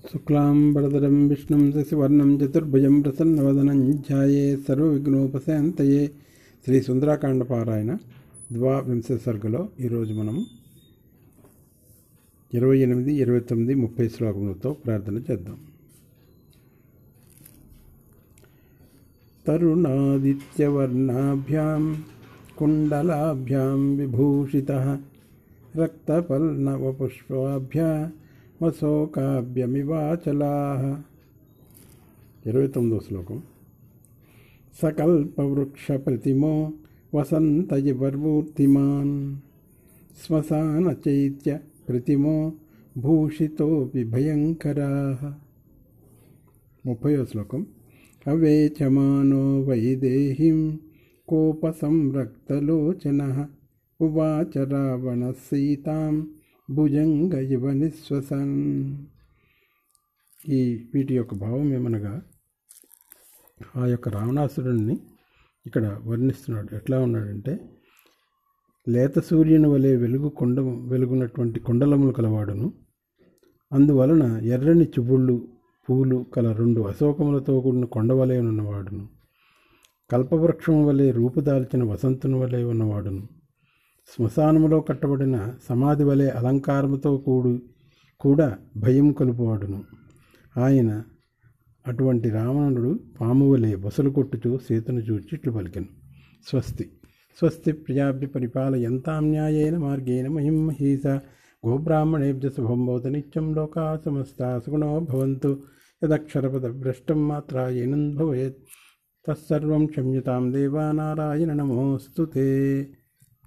శుక్లాంబరదరం విష్ణుం శశివర్ణం చతుర్భుజం ప్రసన్నవదనం ధ్యాయే సర్వవిఘ్నోపశాంతయే శ్రీ సుందరాకాండ పారాయణ ద్వావింశ సర్గలో ఈరోజు మనం ఇరవై ఎనిమిది ఇరవై తొమ్మిది ముప్పై శ్లోకములతో ప్రార్థన చేద్దాం తరుణాదిత్యవర్ణాభ్యాం కుండలాభ్యాం విభూషిత రక్తపల్నవపుష్పాభ్యా వశోకాభ్యమివాచలా ఇరవై తొమ్మిదో శ్లోకం సకల్పవృక్షప్రతిమో వసంతయవర్మూర్తిమాన్ శ్మశానచైత్య ప్రతిమో భూషితోపి భయంకరా ముప్పయో శ్లోకం అవేచమానో వైదేహిం కోపసంరక్తలోచన ఉవాచ రావణ సీతాం భుజంగ ఇవ నిశ్వసన్ ఈ వీటి యొక్క భావం ఏమనగా ఆ యొక్క రావణాసురుణ్ణి ఇక్కడ వర్ణిస్తున్నాడు ఎట్లా ఉన్నాడంటే లేత సూర్యుని వలె వెలుగు కొండ వెలుగున్నటువంటి కొండలములు కలవాడును అందువలన ఎర్రని చుబుళ్ళు పూలు కల రెండు అశోకములతో కూడిన కొండ వలె ఉన్నవాడును కల్పవృక్షం వలె రూపుదాల్చిన వసంతుని వలె ఉన్నవాడును శ్మశానములో కట్టబడిన సమాధి వలె అలంకారముతో కూడు కూడా భయం కలుపువాడును ఆయన అటువంటి రావణుడు పాము వలె బొసలు కొట్టుచూ సీతను చూచి ఇట్లు పలికెను స్వస్తి స్వస్తి ప్రజాభ్య పరిపాలయంతాం న్యాయేన మార్గేణ మహిం మహీస గోబ్రాహ్మణేభ్య శుభం భవత నిత్యం లోకా సమస్త సుగుణో భవంతు యదక్షరపదభ్రష్టం మాత్రా ఏనం భవేత్ తత్సర్వం క్షమ్యతాం దేవా నారాయణ నమోऽस्तु ते